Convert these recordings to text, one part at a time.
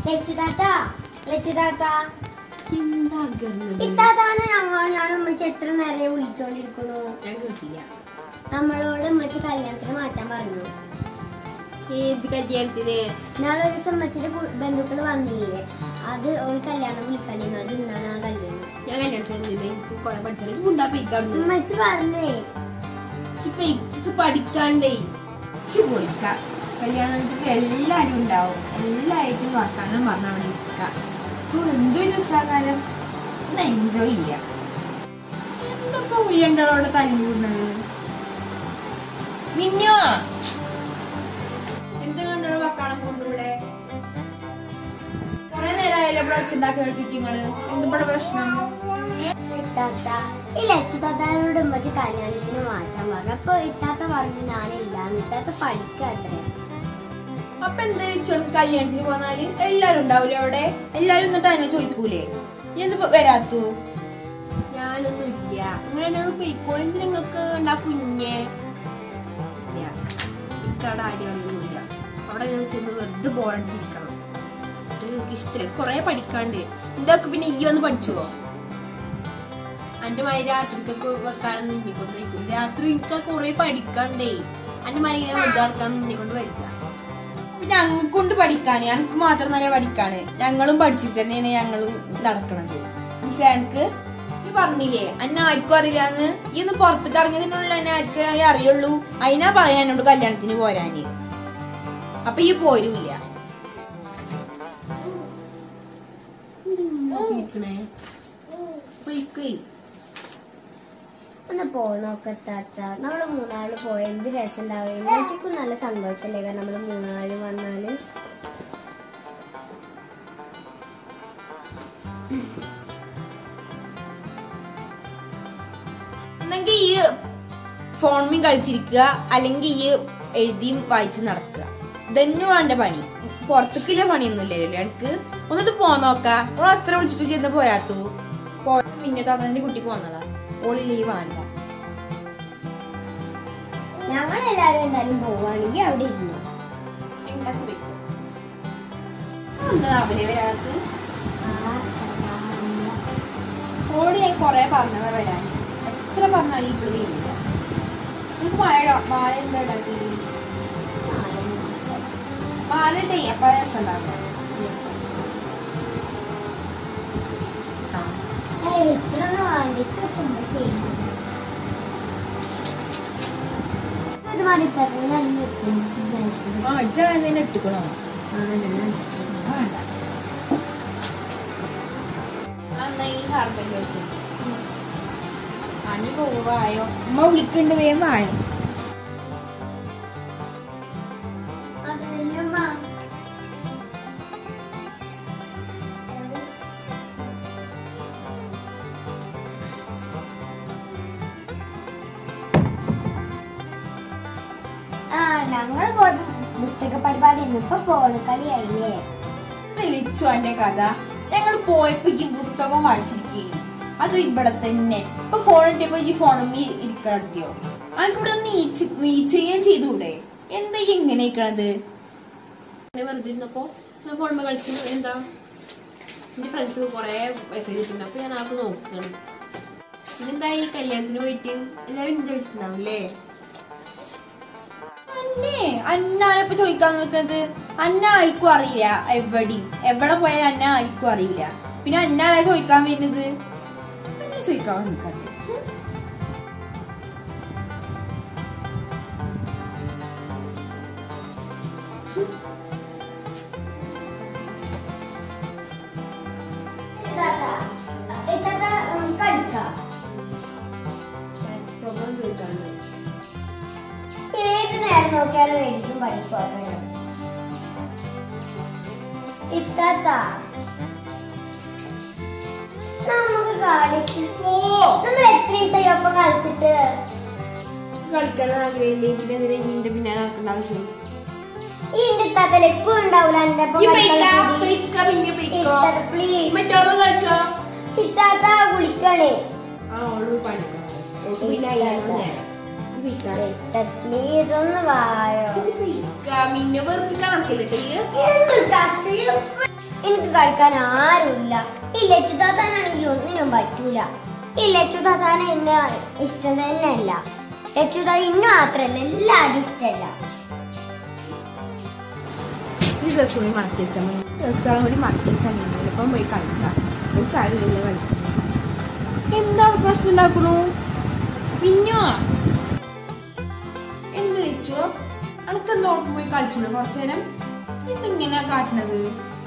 ലക്ഷിതാത്ത ലക്ഷിതാത്ത എന്താ ഗർന്നത്? ഇത്താത്താനെ ഞങ്ങൾ ഞാൻ ഉമ്മച്ചി എത്ര നേരം വിളിച്ചോണ്ടിരിക്കണു ഞാൻ കേട്ടില്ല നമ്മളോട് ഉമ്മച്ചി കല്യാണത്തിന് മാറ്റാൻ പറഞ്ഞു ഏത് കല്യാണത്തിന് നാളെ ഒരു ദിവസം ഉമ്മച്ചിന്റെ ബന്ധുക്കൾ വന്നില്ലേ അത് ഒരു കല്യാണം വിളിക്കാനിരുന്നു അത് ഇന്നാണ് ആ കല്യാണം ഞാൻ കല്യാണത്തിന് വന്നില്ല എനിക്ക് കൊറേ പഠിച്ചാൽ ഇത് മുണ്ടാ പെയ്ക്കാടുന്നു ഉമ്മച്ചി പറഞ്ഞേ ഇപ്പൊ എനിക്ക് പഠിക്കാണ്ടേ ഇച്ച് പൊളിക്ക കല്യാണത്തിന് എല്ലാരും ഉണ്ടാവും എല്ലായിട്ടും വർത്താനം പറഞ്ഞ അവിടെ ഇരിക്ക ഇപ്പൊ എന്തൊരു രസാകാലം ഒന്ന് എൻജോയ് ഇല്ല എന്തപ്പോ ഉയ്യണ്ടോടെ തല്ലുകൂടുന്നത് മിന്നോ എന്ത് കണ്ടോ വക്കാളം കൊണ്ടിവിടെ കൊറേ നേരമായാലും ഇവിടെ വെച്ചുണ്ടാക്കി കേൾപ്പിക്കും നിങ്ങള് എന്തിവിടെ പ്രശ്നം ഇത്താത്ത ഈ ലക്ഷിതാത്താനോട് ഉമ്മച്ചി കല്യാണത്തിന് മാറ്റാൻ പറഞ്ഞു അപ്പൊ ഇത്താത്ത പറഞ്ഞു ഞാനില്ലാന്ന് ഇത്താത്ത പഠിക്കുക അത്രേ അപ്പൊ എന്താ ചോദിച്ചു കല്യാണത്തിന് പോന്നാല് എല്ലാരും ഉണ്ടാവൂലേ അവിടെ എല്ലാരും എന്നിട്ട് അതിനെ ചോദിക്കൂലേ നീ എന്ത് വരാത്തു ഞാനൊന്നും ഇല്ല നിങ്ങളെന്നോട് പൊയ്ക്കോളി എന്തിനാ നിങ്ങക്ക് ഉണ്ടാ കുഞ്ഞെ ഇല്ല ഇക്കവിടെ ആടിയൊന്നുമില്ല അവിടെ ഞാൻ ചെന്ന് വെറുതെ ബോറടിച്ചിരിക്കണം അത് എനിക്ക് ഇഷ്ടമില്ല കൊറേ പഠിക്കാണ്ട് ഇതൊക്കെ പിന്നെ ഈ വന്ന് പഠിച്ചുവോ എന്റെ മാതിരി രാത്രിക്കൊക്കെ വെക്കാണെന്ന് നിന്നെക്കൊണ്ട് വയ്ക്കും രാത്രി എനിക്ക് കൊറേ പഠിക്കണ്ടേ എന്റെ മാതിരി ഇങ്ങനെ വെറുതെ നടക്കാൻ നിന്നെക്കൊണ്ട് വരിച്ച ഞങ്ങൾക്ക് കൊണ്ട് പഠിക്കാന് ഞങ്ങൾക്ക് മാത്രം നല്ല പഠിക്കാണ് ഞങ്ങളും പഠിച്ചിട്ട് തന്നെയാണ് ഞങ്ങളും നടക്കണത് മനസ്സിലായി എനിക്ക് ഈ പറഞ്ഞില്ലേ അന്നെ ആർക്കും അറിയില്ലാന്ന് ഈ ഒന്ന് പുറത്തേക്ക് ഇറങ്ങിയതിനുള്ള എന്നെ ആർക്കും അറിയുള്ളൂ അതിനാ പറയാൻ എന്നോട് കല്യാണത്തിന് പോരാന് അപ്പൊ ഈ പോരൂല്ല പോയിക്കേ ഒന്ന് പോയി നോക്കത്താത്ത നമ്മള് മൂന്നാല് പോയ എന്ത് രസം ഉണ്ടാവും ഉമ്മച്ചിക്കും നല്ല സന്തോഷല്ലേ കാരണം നമ്മള് മൂന്നാല് വന്നാല് എന്നെങ്കിൽ ഈ ഫോണിൽ കളിച്ചിരിക്കുക അല്ലെങ്കിൽ ഈ എഴുതിയും വായിച്ച് നടക്കുക ഇതന്നെയാണ് എന്റെ പണി പുറത്തേക്കില്ല പണിയൊന്നുമില്ലല്ലോ എനിക്ക് ഒന്നിട്ട് പോന്നോക്ക ഓൾ അത്ര വിളിച്ചിട്ട് ചെന്ന് പോരാത്തു പോ പിന്നെ തന്നെ കുട്ടി പോന്നടാ ഓളി ലീവ് വേണ്ട ഞങ്ങൾ എല്ലാരും എന്തായാലും പോവാണെങ്കിൽ അവിടെ ഇരുന്നു എന്താ രാവിലെ വരാത്ത ഓടി ഞാൻ കൊറേ പറഞ്ഞതാ വരാൻ എത്ര പറഞ്ഞാലും ഇപ്പോൾ വീണില്ല എനിക്ക് മഴ മാല എന്താ ഉണ്ടാക്കി മാല ഇട്ടേ അപ്പൊ രസം ഉണ്ടാക്കാം ഏയ് ഇത്ര വേണ്ടിക്ക് ചുമ്മാ ചെയ്യുന്നു ഇത് മതി ഇത്താത്ത, ഞാൻ ഇന്ന് വെച്ചു. ആ ഇജ്ജ എന്തെങ്കിലും ഇട്ടുക്കണോ വേണ്ട എന്നാ ഈ ഹാർബൽ വെച്ചു പണി പോവായോ ഉമ്മ വിളിക്കണ്ട് വേഗം വായോ അതെല്ലാം വാ. ആ ഞങ്ങള് പോയിട്ട് പുസ്തക പരിപാടി ഇന്നിപ്പോ ഫോൺ കളിയായില്ലേ തെളിച്ചു എന്റെ കഥ ഞങ്ങൾ പോയപ്പോ ഈ പുസ്തകം വായിച്ചിരിക്കുകയും അതും ഇവിടെ തന്നെ ഇപ്പൊ ഫോൺ ഇട്ടപ്പോ ഈ ഫോണും ഇരിക്കണോ അനക്ക് ഇവിടെ ഒന്ന് നീച്ച് നീച്ചുകയും ചെയ്തൂടെ എന്താ ഈ എങ്ങനെ ഇരിക്കണത് വെറുതെ ഇരുന്നപ്പോ ഞാൻ ഫോണിൽ കളിച്ചു എന്താ എന്റെ ഫ്രണ്ട്സ് കൊറേ മെസ്സേജ് ഇട്ടുണ്ട് അപ്പൊ ഞാൻ ആൾക്ക് നോക്കണം പിന്നെന്താ ഈ കല്യാണത്തിന് പോയിട്ട് എല്ലാരും എന്റെ വെച്ചിട്ടുണ്ടാവില്ലേ അന്നേ അന്നാരപ്പ ചോദിക്കാൻ നിൽക്കുന്നത് അന്ന ആർക്കും അറിയില്ല എവിടെയും എവിടെ പോയാലും അന്ന ആർക്കും അറിയില്ല പിന്നെ അന്നാരാ ചോദിക്കാൻ വരുന്നത് അന്ന ചോദിക്കാൻ നിൽക്കാറില്ല ഇത്താത്ത, ഇത്താത്ത, ഉം, കളിക്കാം ഏത് നേരം നോക്കിയാലും എഴുതും പഠിക്കും ഇത്താത്ത നമുക്ക് കളിച്ച് നമ്മൾ എത്ര ദിവസമായി ഒപ്പം കളിച്ചിട്ട് കളിക്കാൻ ആഗ്രഹമില്ലേ പിന്നെ എന്തിനാ ഇതിന്റെ പിന്നെ നടക്കേണ്ട ആവശ്യം ഈ എന്റെ ഇത്താത്ത ലക്കും ഉണ്ടാവൂല എന്റെ ഒപ്പം ഈ കളിക്കാൻ പെയ്ക്ക, കൂടി. പെയ്ക്ക, പിന്നെ പെയ്ക്കോ. ഇത്താത്ത, please. മറ്റോള് കളിച്ചോ ഇത്താത്ത വിളിക്കണേ ആ ഓള് പണിക്കണം ഓൾക്ക് പിന്നെ അതിനാണ് നേരം ഇത് പെയ്ക്ക. ഇത്താത്ത, please ഒന്ന് വായോ ഇത് പെയ്ക്ക, മിന്നെ വെറുപ്പിക്കാൻ നടക്കില്ലട്ടെ ഈ എന്ത് കത്തിയും കളിക്കാൻ ആരുമില്ല ഈ ലച്ചുതാത്താനാണെങ്കിൽ ഒന്നിനും പറ്റൂല ഈ ലച്ചുതാത്താനെ എന്നെ ഇഷ്ടം തന്നെയല്ല ലച്ചുതാ ഇന്ന് മാത്രല്ല എല്ലാവരും ഇഷ്ടമല്ല ഈ ഡ്രസ്സ് കൂടി മടക്കി വെച്ചാൽ മതി ഡ്രസ്സുകളും കൂടി മടക്കി വെച്ചാൽ മതി എളുപ്പം പോയി കളിക്കാം ഒരു കാര്യമില്ല കളിക്കാം എന്താണ് പ്രശ്നം ഉണ്ടാക്കണു പിന്നോ എന്ത് വെച്ചോ അനക്കെന്തോ പോയി കളിച്ചോളൂ കുറച്ചു നേരം എന്തിങ്ങനെയാ കാട്ടണത്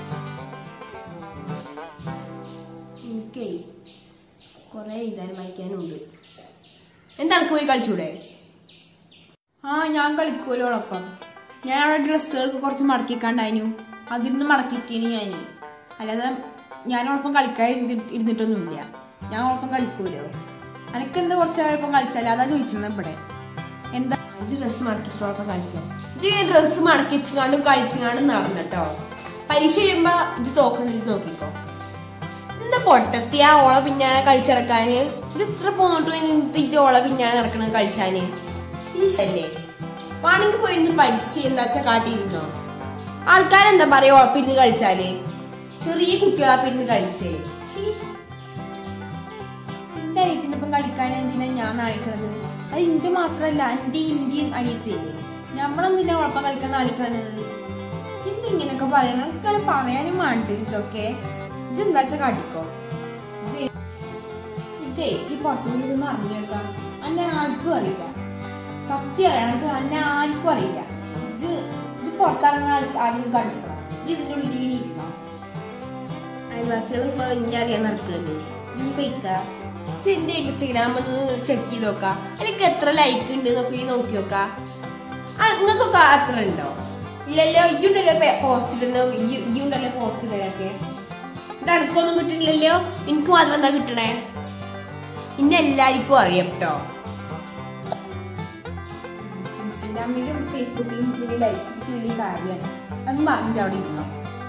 എനിക്കേ കുറെ എഴുതാനും വായിക്കാനും ഉണ്ട് എന്താ അനക്ക് പോയി കളിച്ചൂടെ ആ ഞാൻ കളിക്കുമല്ലോ ഉളപ്പം ഞാൻ അവിടെ ഡ്രസ്സുകൾക്ക് കുറച്ച് മടക്കിക്കാണ്ടായിരുന്നു അതിൽ നിന്ന് മടക്കിക്കേനി ഞാൻ അല്ലാതെ ഞാൻ ഉളപ്പം കളിക്കാൻ ഇരുന്നി- ഇരുന്നിട്ടൊന്നുമില്ല ഞാൻ ഉളപ്പം കളിക്കൂലോ അനക്ക് എന്താ കുറച്ച് നേരം കളിച്ചാലേ അതാ ചോദിച്ചിരുന്നത് ഇവിടെ എന്താ അഞ്ച് ഡ്രസ്സ് മടക്കിച്ചോളപ്പം കളിച്ചോ ഇജ്ജ് ഡ്രസ്സ് മടക്കിച്ചുകാണ്ടും കളിച്ചുകാണ്ടും നടന്നട്ടോ പരീക്ഷ വരുമ്പോ ഇത് തോക്കണിത് നോക്കിക്കോ എന്താ പൊട്ടത്തിയ ഓളെ പിന്നാലെ കളിച്ചടക്കാന് ഇത് ഇത്ര പോന്നിട്ട് പോയി നിന്നിട്ട് ഓളെ പിന്നാലെ നടക്കണത് കളിച്ചാന് ഈശല്ലേ വേണമെങ്കിൽ പോയി ഇരുന്ന് പഠിച്ച് എന്താ വെച്ചാ കാട്ടിയിരുന്നോ ആൾക്കാരെന്താ പറയാ ഉളപ്പിരുന്ന് കളിച്ചാല് ചെറിയ കുട്ടികളാപ്പിരുന്ന് കളിച്ചേ ശ്ശീ. എന്റെ അനിയത്തിന്റെ ഒപ്പം കളിക്കാൻ എന്തിനാ ഞാൻ നാണിക്കണത് അത് ഇന്റെ മാത്രല്ല എന്റെ ഇന്ത്യൻ അനിയത്തില്ലേ നമ്മളെന്തിനാ ഉളപ്പം കളിക്കാൻ നാണിക്കണത് എന്തിങ്ങനൊക്കെ പറയണം എനിക്കത് പറയാനും വേണ്ട ഇതൊക്കെ ഇജ്ജ് എന്താ വെച്ചാ കാട്ടിക്കോ ഇജ്ജ് ഇജ്ജേ ഈ പുറത്തുകൂടി ഒന്ന് അറിഞ്ഞു വെക്കാം അന്നെ ആർക്കും അറിയില്ല സത്യം അറിയാം എനിക്ക് അന്നെ ആർക്കും അറിയില്ല ഇജ്ജ് ഇജ്ജ് പുറത്തിറങ്ങാൻ ആരും കണ്ടിട്ടോ ഇജ്ജ് ഇതിന്റെ ഉള്ളിൽ ഇങ്ങനെ ഇരിക്കണം അയൽവാസികൾ ഇപ്പൊ ഇനി അറിയാൻ നടക്കുന്നുണ്ട് ഇനി പൊയ്ക്ക ഇജ്ജ് എന്റെ ഇൻസ്റ്റഗ്രാം ഒന്ന് ചെക്ക് ചെയ്ത് നോക്കാം എനിക്ക് എത്ര ലൈക്ക് ഉണ്ട് എന്നൊക്കെ ഈ നോക്കി നോക്കാം നിങ്ങൾക്കൊക്കെ അത്ര ഉണ്ടോ ഇല്ലല്ലോ ഈ ഉണ്ടല്ലോ പോസ്റ്റ് ഇടുന്ന ഈ ഉണ്ടല്ലോ പോസ്റ്റ് ഇടലൊക്കെ ഇവിടെ അടുക്കൊന്നും കിട്ടണില്ലല്ലോ എനിക്കും അത് എന്താ കിട്ടണേ ഇന്നെ എല്ലാവർക്കും അറിയാം കേട്ടോ ഇൻസ്റ്റാഗ്രാമിലും ഫേസ്ബുക്കിലും വലിയ ലൈക്ക് വലിയ കാര്യമാണ് അത് പറഞ്ഞിട്ട് അവിടെ ഇരുന്നോ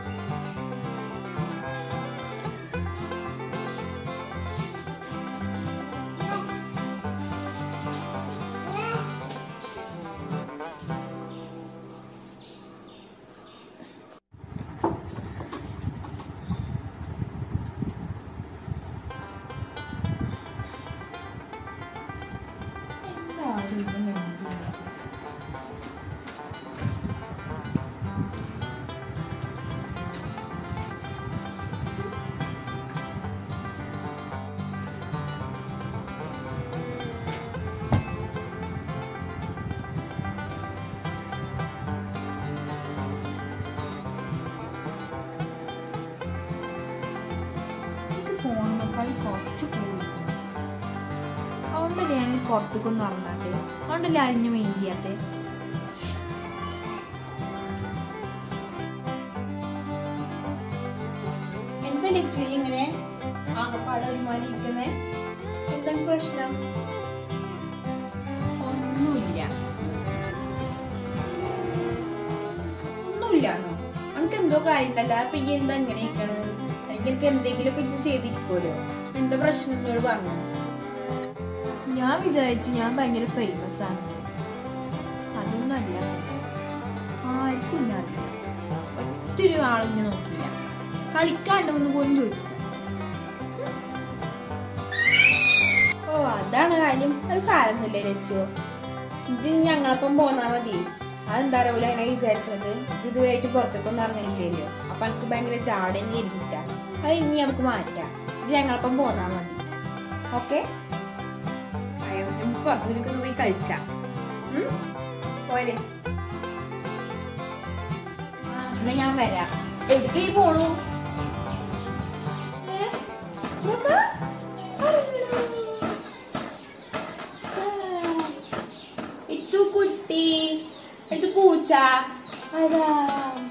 എനിക്ക് ഫോണിനേക്കാൾ കുറച്ച് പോയിരിക്കണം അതുകൊണ്ടല്ലേ ഞാൻ പുറത്തേക്കൊന്നും ഇറങ്ങാത്തത് അതുകൊണ്ടല്ലേ അതിന് മെയിൻ ചെയ്യാത്തത് എന്താ ലക്ഷ്യ ഇങ്ങനെ ആകപ്പാടെ ഒരുമാതിരി ഇരിക്കുന്നേ എന്താണ് പ്രശ്നം ഒന്നുമില്ല ഒന്നുമില്ലാന്നോ നമുക്ക് എന്തോ കാര്യം ഉണ്ടല്ലോ അപ്പൊ ഈ എന്താ ഇങ്ങനെ ഇരിക്കണത് അല്ലെങ്കിൽ എനിക്ക് എന്തെങ്കിലും ഒക്കെ ചെയ്തിരിക്കുമല്ലോ എന്താ പ്രശ്നം എന്നോട് പറഞ്ഞു ഞാൻ വിചാരിച്ചു ഞാൻ ഭയങ്കര ഫേമസ് ആണ് അതൊന്നല്ല ആർക്കും ഞാൻ ഒറ്റൊരു ആളും എന്നെ നോക്കിയില്ല കളിക്കാണ്ടോന്ന് പോലും ചോദിച്ചില്ല ഓ അതാണ് കാര്യം അത് സാരമൊന്നുമില്ല രച്ചോ ഇജ്ജ് ഞങ്ങളപ്പം പോന്നാ മതി അതെന്താ അറിയില്ല അങ്ങനെ വിചാരിച്ചത് ഇജ്ജ് ഇതുമായിട്ട് പുറത്തേക്കൊന്നും ഇറങ്ങണില്ലല്ലോ അപ്പൊ എനിക്ക് ഭയങ്കര ജാടങ്ങി ഇരുന്നിട്ട അത് ഇനി നമുക്ക് മാറ്റാം ഇജ്ജ് ഞങ്ങളപ്പം പോന്നാ മതി ഓക്കെ അയ്യോ നമുക്ക് പുറത്തേക്കൊന്ന് പോയി കളിച്ചാ ഉം? പോരെ ആ, എന്നാ ഞാൻ വരാം എവിടേക്ക് പോണു ഏ? നോക്കാ? അറിഞ്ഞില്ല. ഇട്ടു കുട്ടി എടുത്തു പൂച്ച അതാ